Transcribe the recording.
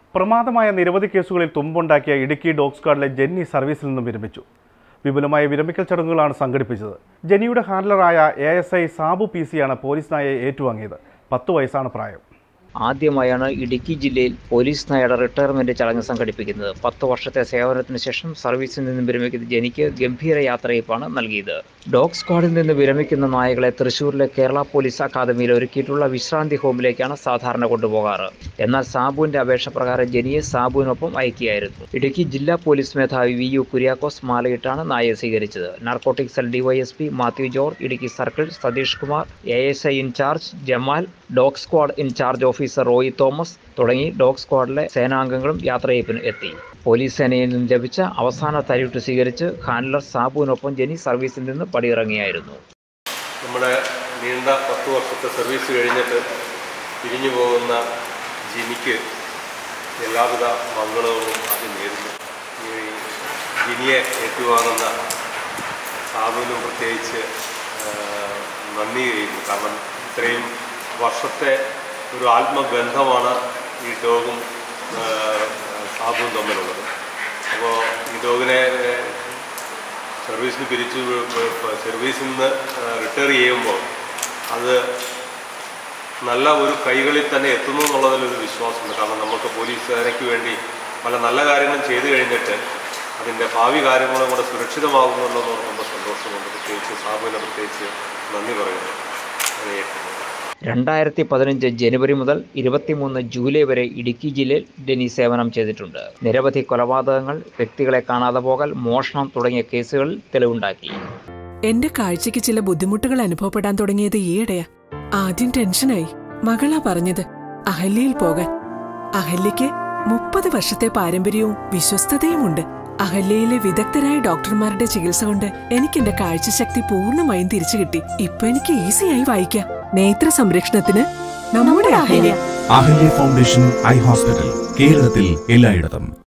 പ്രമാദമായ നിരവധി കേസുകളിൽ തുമ്പുണ്ടാക്കിയ ഇടുക്കി ഡോഗ് സ്ക്വാഡിലെ ജെന്നി സർവീസിൽ നിന്നും വിരമിച്ചു വിപുലമായ വിരമിക്കൽ ചടങ്ങുകളാണ് സംഘടിപ്പിച്ചത് ജെന്നിയുടെ ഹാൻഡലറായ A S I Sabu P സിയാണ് പോലീസ് നായയെ ഏറ്റുവാങ്ങിയത് പത്ത് വയസ്സാണ് പ്രായം ആദ്യമായാണ് ഇടുക്കി ജില്ലയിൽ പോലീസ് നായയുടെ റിട്ടയർമെന്റ് ചടങ്ങ് സംഘടിപ്പിക്കുന്നത് പത്ത് വർഷത്തെ സേവനത്തിന് ശേഷം സർവീസിൽ നിന്ന് വിരമിക്കുന്ന ജനിക്ക് ഗംഭീര യാത്രയപ്പാണ് നൽകിയത് ഡോഗ് സ്ക്വാഡിൽ നിന്ന് വിരമിക്കുന്ന നായകളെ തൃശൂരിലെ കേരള പോലീസ് അക്കാദമിയിൽ ഒരുക്കിയിട്ടുള്ള വിശ്രാന്തി ഹോമിലേക്കാണ് സാധാരണ കൊണ്ടുപോകാറ് എന്നാൽ സാബുവിന്റെ അപേക്ഷ പ്രകാരം ജനിയെ സാബുവിനൊപ്പം അയക്കുകയായിരുന്നു ഇടുക്കി ജില്ലാ പോലീസ് മേധാവി വി യു കുര്യാക്കോസ് മാലയിട്ടാണ് നായയെ സ്വീകരിച്ചത് narcotic cell DYSP Mathew George Idukki circle Satheesh Kumar A S I incharge Jamal dog squad incharge officer Roy Thomas തുടങ്ങി ഡോഗ് സ്ക്വാഡിലെ സേനാംഗങ്ങളും യാത്രയപ്പിന് എത്തി പോലീസ് സേനയിൽ നിന്നും ലഭിച്ച അവസാന തരിട്ട് സ്വീകരിച്ച് ഹാൻഡലർ സാബുവിനൊപ്പം ജെനി സർവീസിൽ നിന്ന് പടിയിറങ്ങിയായിരുന്നു നമ്മുടെ നീണ്ട പത്ത് വർഷത്തെ സർവീസ് കഴിഞ്ഞിട്ട് പിരിഞ്ഞു പോകുന്ന ജിനിക്ക് എല്ലാവിധ മംഗളവും ആദ്യം നേരുന്നു ഈ ജിനിയെ ഏറ്റുവാങ്ങുന്ന സാബുവിനും പ്രത്യേകിച്ച് ആ, നന്ദി ചെയ്യുന്നു കാരണം ഇത്രയും വർഷത്തെ ഒരു ആത്മബന്ധമാണ് ഈ ഡോഗും ആ, സാബുവും തമ്മിലുള്ളത് അപ്പോൾ ഈ ഡോഗിനെ സർവീസിന് പിരിച്ചു സർവീസിൽ നിന്ന് റിട്ടയർ ചെയ്യുമ്പോൾ അത് നല്ല ഒരു കൈകളിൽ തന്നെ എത്തുന്നു എന്നുള്ളതിലൊരു വിശ്വാസമുണ്ട് കാരണം നമുക്ക് പോലീസ് സേനയ്ക്ക് വേണ്ടി പല നല്ല കാര്യങ്ങളും ചെയ്തു കഴിഞ്ഞിട്ട് അതിൻ്റെ ഭാവി കാര്യങ്ങളും കൂടെ സുരക്ഷിതമാകുന്നുണ്ടെന്ന് ഓർക്കുമ്പോൾ സന്തോഷമുണ്ട് പ്രത്യേകിച്ച് സാബുവിനെ പ്രത്യേകിച്ച് നന്ദി പറയുന്നു അത് ഏറ്റുന്നു രണ്ടായിരത്തി പതിനഞ്ച് ജനുവരി മുതൽ ഇരുപത്തിമൂന്ന് ജൂലൈ വരെ ഇടുക്കി ജില്ലയിൽ ഡെനി സേവനം ചെയ്തിട്ടുണ്ട് നിരവധി കൊലപാതകങ്ങൾ വ്യക്തികളെ കാണാതെ പോകൽ മോഷണം തുടങ്ങിയ കേസുകളിൽ തെളിവുണ്ടാക്കി എന്റെ കാഴ്ചയ്ക്ക് ചില ബുദ്ധിമുട്ടുകൾ അനുഭവപ്പെടാൻ തുടങ്ങിയത് ഈയിടെയാ ആദ്യം ടെൻഷനായി മകളാ പറഞ്ഞത് അഹല്യയിൽ പോകാൻ അഹല്യയ്ക്ക് മുപ്പത് വർഷത്തെ പാരമ്പര്യവും വിശ്വസ്തതയുമുണ്ട് അഹല്യയിലെ വിദഗ്ധരായ ഡോക്ടർമാരുടെ ചികിത്സ കൊണ്ട് എനിക്ക് എന്റെ കാഴ്ചശക്തി പൂർണ്ണമായും തിരിച്ചു കിട്ടി ഇപ്പൊ എനിക്ക് ഈസിയായി വായിക്കാം നേത്ര സംരക്ഷണത്തിന് നമ്മുടെ Ahalya Ahalya foundation eye hospital കേരളത്തിൽ എല്ലായിടത്തും